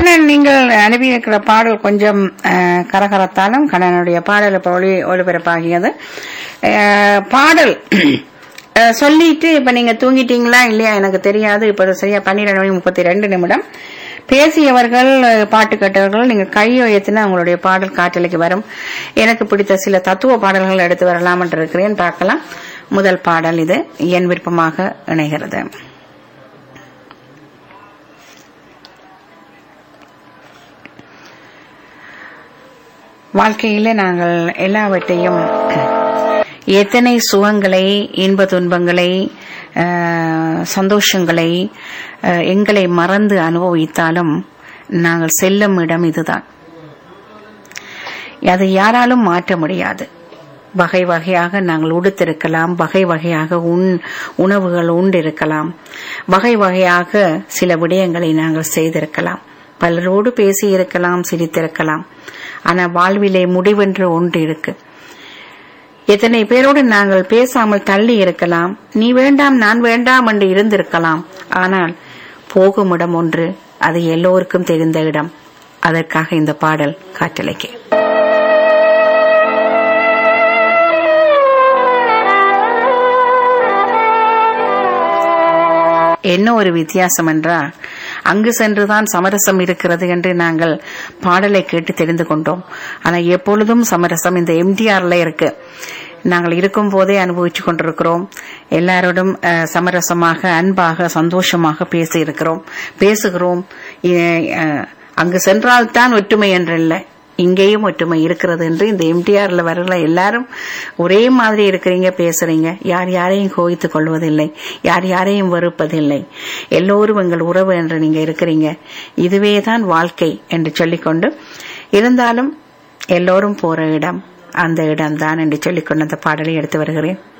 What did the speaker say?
கண்ணன் நீங்கள் அனுப்பியிருக்கிற பாடல் கொஞ்சம் அஹ், கரகரத்தாலும் கண்ணனுடைய பாடல் இப்ப ஒளி ஒளிபரப்பாகியது அஹ், பாடல் அஹ், சொல்லிட்டு இப்ப நீங்க தூங்கிட்டீங்களா இல்லையா எனக்கு தெரியாது இப்ப சரியா பன்னிரெண்டு மணி முப்பத்தி ரெண்டு நிமிடம் பேசியவர்கள் அஹ், பாட்டு கேட்டவர்கள் நீங்க கை உயர்த்தினா உங்களுடைய பாடல் காற்றலைக்கு வரும் எனக்கு பிடித்த சில தத்துவ பாடல்கள் எடுத்து வரலாம் என்று இருக்கிறேன் பார்க்கலாம் முதல் பாடல் இது என் விருப்பமாக இணைகிறது வாழ்க்கையில நாங்கள் எல்லாவற்றையும் எத்தனை சுகங்களை இன்ப துன்பங்களை அஹ், சந்தோஷங்களை அஹ், எங்களை மறந்து அனுபவித்தாலும் நாங்கள் செல்லும் இடம் இதுதான் அதை யாராலும் மாற்ற முடியாது வகை வகையாக நாங்கள் உடுத்திருக்கலாம் வகை வகையாக உண் உணவுகள் உண்டிருக்கலாம் வகை வகையாக சில விடயங்களை நாங்கள் செய்திருக்கலாம் பலரோடு பேசியிருக்கலாம் சிரித்திருக்கலாம் ஆனா வாழ்விலே முடிவென்று ஒன்று இருக்கு எத்தனை பேரோடு நாங்கள் பேசாமல் தள்ளி இருக்கலாம் நீ வேண்டாம் நான் வேண்டாம் என்று இருந்திருக்கலாம் ஆனால் போகும் இடம் ஒன்று அது எல்லோருக்கும் தெரிந்த இடம் அதற்காக இந்த பாடல் காற்றலைக்கு என்ன ஒரு வித்தியாசம் என்றால் அங்கு சென்றுதான் சமரசம் இருக்கிறது என்று நாங்கள் பாடலை கேட்டு தெரிந்து கொண்டோம் ஆனா எப்பொழுதும் சமரசம் இந்த எம்டிஆர்ல இருக்கு நாங்கள் இருக்கும் போதே அனுபவிச்சு கொண்டிருக்கிறோம் எல்லாரோடும் அஹ், சமரசமாக அன்பாக சந்தோஷமாக பேசி இருக்கிறோம் பேசுகிறோம் இ- அஹ், அங்கு சென்றால்தான் ஒற்றுமை என்றில்லை இங்கேயும் ஒற்றுமை இருக்கிறது என்று இந்த எம்டிஆர்ல வரல எல்லாரும் ஒரே மாதிரி இருக்கிறீங்க பேசுறீங்க யார் யாரையும் கோவித்துக் கொள்வதில்லை யார் யாரையும் வெறுப்பதில்லை எல்லோரும் எங்கள் உறவு என்று நீங்க இருக்கிறீங்க இதுவே தான் வாழ்க்கை என்று சொல்லிக்கொண்டு இருந்தாலும் எல்லோரும் போற இடம் அந்த இடம்தான் என்று சொல்லிக்கொண்டு அந்த பாடலை எடுத்து வருகிறேன்